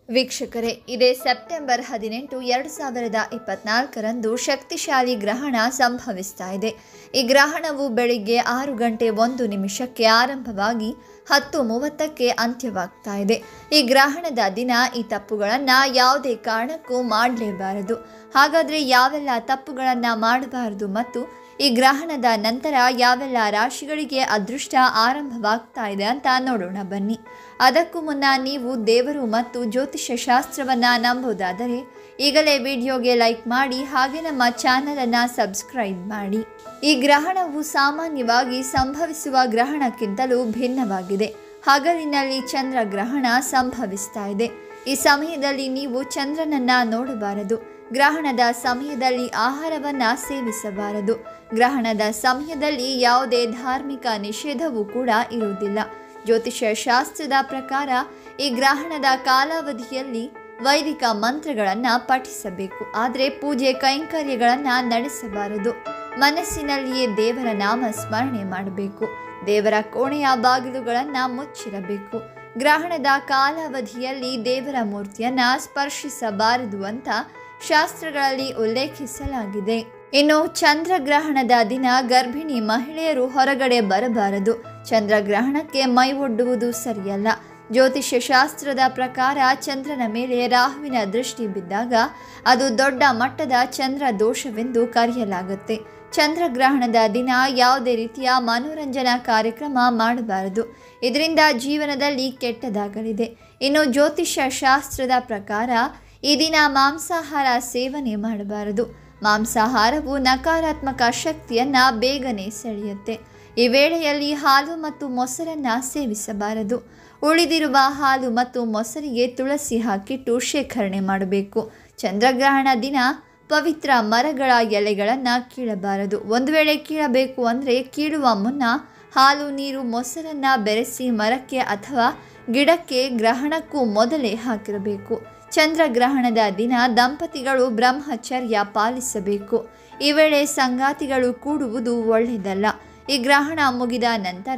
ವೀಕ್ಷಕರೇ ಇದೇ ಸೆಪ್ಟೆಂಬರ್ ಹದಿನೆಂಟು ಎರಡು ಸಾವಿರದ ಇಪ್ಪತ್ನಾಲ್ಕರಂದು ಶಕ್ತಿಶಾಲಿ ಗ್ರಹಣ ಸಂಭವಿಸ್ತಾ ಇದೆ ಈ ಗ್ರಹಣವು ಬೆಳಿಗ್ಗೆ ಆರು ಗಂಟೆ ಒಂದು ನಿಮಿಷಕ್ಕೆ ಆರಂಭವಾಗಿ ಹತ್ತು ಮೂವತ್ತಕ್ಕೆ ಅಂತ್ಯವಾಗ್ತಾ ಇದೆ ಈ ಗ್ರಹಣದ ದಿನ ಈ ತಪ್ಪುಗಳನ್ನು ಯಾವುದೇ ಕಾರಣಕ್ಕೂ ಮಾಡಲೇಬಾರದು ಹಾಗಾದರೆ ಯಾವೆಲ್ಲ ತಪ್ಪುಗಳನ್ನು ಮಾಡಬಾರದು ಮತ್ತು ಈ ಗ್ರಹಣದ ನಂತರ ಯಾವೆಲ್ಲ ರಾಶಿಗಳಿಗೆ ಅದೃಷ್ಟ ಆರಂಭವಾಗ್ತಾ ಇದೆ ಅಂತ ನೋಡೋಣ ಬನ್ನಿ ಅದಕ್ಕೂ ಮುನ್ನ ನೀವು ದೇವರು ಮತ್ತು ಜ್ಯೋತಿಷ್ಯ ಶಾಸ್ತ್ರವನ್ನು ನಂಬುವುದಾದರೆ ಈಗಲೇ ವಿಡಿಯೋಗೆ ಲೈಕ್ ಮಾಡಿ ಹಾಗೆ ನಮ್ಮ ಚಾನಲನ್ನು ಸಬ್ಸ್ಕ್ರೈಬ್ ಮಾಡಿ ಈ ಗ್ರಹಣವು ಸಾಮಾನ್ಯವಾಗಿ ಸಂಭವಿಸುವ ಗ್ರಹಣಕ್ಕಿಂತಲೂ ಭಿನ್ನವಾಗಿದೆ ಹಗಲಿನಲ್ಲಿ ಚಂದ್ರ ಗ್ರಹಣ ಸಂಭವಿಸ್ತಾ ಇದೆ ಈ ಸಮಯದಲ್ಲಿ ನೀವು ಚಂದ್ರನನ್ನ ನೋಡಬಾರದು ಗ್ರಹಣದ ಸಮಯದಲ್ಲಿ ಆಹಾರವನ್ನ ಸೇವಿಸಬಾರದು ಗ್ರಹಣದ ಸಮಯದಲ್ಲಿ ಯಾವುದೇ ಧಾರ್ಮಿಕ ನಿಷೇಧವೂ ಕೂಡ ಇರುವುದಿಲ್ಲ ಜ್ಯೋತಿಷ್ಯ ಶಾಸ್ತ್ರದ ಪ್ರಕಾರ ಈ ಗ್ರಹಣದ ಕಾಲಾವಧಿಯಲ್ಲಿ ವೈದಿಕ ಮಂತ್ರಗಳನ್ನು ಪಠಿಸಬೇಕು ಆದರೆ ಪೂಜೆ ಕೈಂಕರ್ಯಗಳನ್ನು ನಡೆಸಬಾರದು ಮನಸ್ಸಿನಲ್ಲಿಯೇ ದೇವರ ನಾಮ ಸ್ಮರಣೆ ಮಾಡಬೇಕು ದೇವರ ಕೋಣೆಯ ಬಾಗಿಲುಗಳನ್ನು ಮುಚ್ಚಿರಬೇಕು ಗ್ರಹಣದ ಕಾಲಾವಧಿಯಲ್ಲಿ ದೇವರ ಮೂರ್ತಿಯನ್ನ ಸ್ಪರ್ಶಿಸಬಾರದು ಅಂತ ಶಾಸ್ತ್ರಗಳಲ್ಲಿ ಉಲ್ಲೇಖಿಸಲಾಗಿದೆ ಇನ್ನು ಚಂದ್ರಗ್ರಹಣದ ದಿನ ಗರ್ಭಿಣಿ ಮಹಿಳೆಯರು ಹೊರಗಡೆ ಬರಬಾರದು ಚಂದ್ರಗ್ರಹಣಕ್ಕೆ ಮೈ ಒಡ್ಡುವುದು ಸರಿಯಲ್ಲ ಜ್ಯೋತಿಷ್ಯ ಶಾಸ್ತ್ರದ ಪ್ರಕಾರ ಚಂದ್ರನ ಮೇಲೆ ರಾಹುವಿನ ದೃಷ್ಟಿ ಬಿದ್ದಾಗ ಅದು ದೊಡ್ಡ ಮಟ್ಟದ ಚಂದ್ರ ದೋಷವೆಂದು ಕರೆಯಲಾಗುತ್ತೆ ಚಂದ್ರಗ್ರಹಣದ ದಿನ ಯಾವುದೇ ರೀತಿಯ ಮನೋರಂಜನಾ ಕಾರ್ಯಕ್ರಮ ಮಾಡಬಾರದು ಇದರಿಂದ ಜೀವನದಲ್ಲಿ ಕೆಟ್ಟದಾಗಲಿದೆ ಇನ್ನು ಜ್ಯೋತಿಷ್ಯ ಶಾಸ್ತ್ರದ ಪ್ರಕಾರ ಈ ದಿನ ಮಾಂಸಾಹಾರ ಸೇವನೆ ಮಾಡಬಾರದು ಮಾಂಸಾಹಾರವು ನಕಾರಾತ್ಮಕ ಶಕ್ತಿಯನ್ನು ಬೇಗನೆ ಸೆಳೆಯುತ್ತೆ ಈ ವೇಳೆಯಲ್ಲಿ ಹಾಲು ಮತ್ತು ಮೊಸರನ್ನು ಸೇವಿಸಬಾರದು ಉಳಿದಿರುವ ಹಾಲು ಮತ್ತು ಮೊಸರಿಗೆ ತುಳಸಿ ಹಾಕಿಟ್ಟು ಶೇಖರಣೆ ಮಾಡಬೇಕು ಚಂದ್ರಗ್ರಹಣ ದಿನ ಪವಿತ್ರ ಮರಗಳ ಎಲೆಗಳನ್ನು ಕೀಳಬಾರದು ಒಂದು ವೇಳೆ ಕೀಳಬೇಕು ಅಂದರೆ ಕೀಳುವ ಮುನ್ನ ಹಾಲು ನೀರು ಮೊಸರನ್ನು ಬೆರೆಸಿ ಮರಕ್ಕೆ ಅಥವಾ ಗಿಡಕ್ಕೆ ಗ್ರಹಣಕ್ಕೂ ಮೊದಲೇ ಹಾಕಿರಬೇಕು ಚಂದ್ರಗ್ರಹಣದ ದಿನ ದಂಪತಿಗಳು ಬ್ರಹ್ಮಚರ್ಯ ಪಾಲಿಸಬೇಕು ಈ ವೇಳೆ ಸಂಗಾತಿಗಳು ಕೂಡುವುದು ಒಳ್ಳೆಯದಲ್ಲ ಈ ಗ್ರಹಣ ಮುಗಿದ ನಂತರ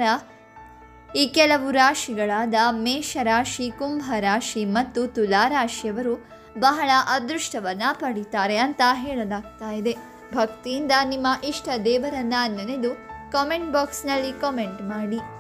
ಈ ಕೆಲವು ರಾಶಿಗಳಾದ ಮೇಷರಾಶಿ ಕುಂಭ ರಾಶಿ ಮತ್ತು ತುಲಾ ರಾಶಿಯವರು ಬಹಳ ಅದೃಷ್ಟವನ್ನು ಪಡೀತಾರೆ ಅಂತ ಹೇಳಲಾಗ್ತಾ ಇದೆ ಭಕ್ತಿಯಿಂದ ನಿಮ್ಮ ಇಷ್ಟ ದೇವರನ್ನ ನೆನೆದು ಕಾಮೆಂಟ್ ಬಾಕ್ಸ್ನಲ್ಲಿ ಕಾಮೆಂಟ್ ಮಾಡಿ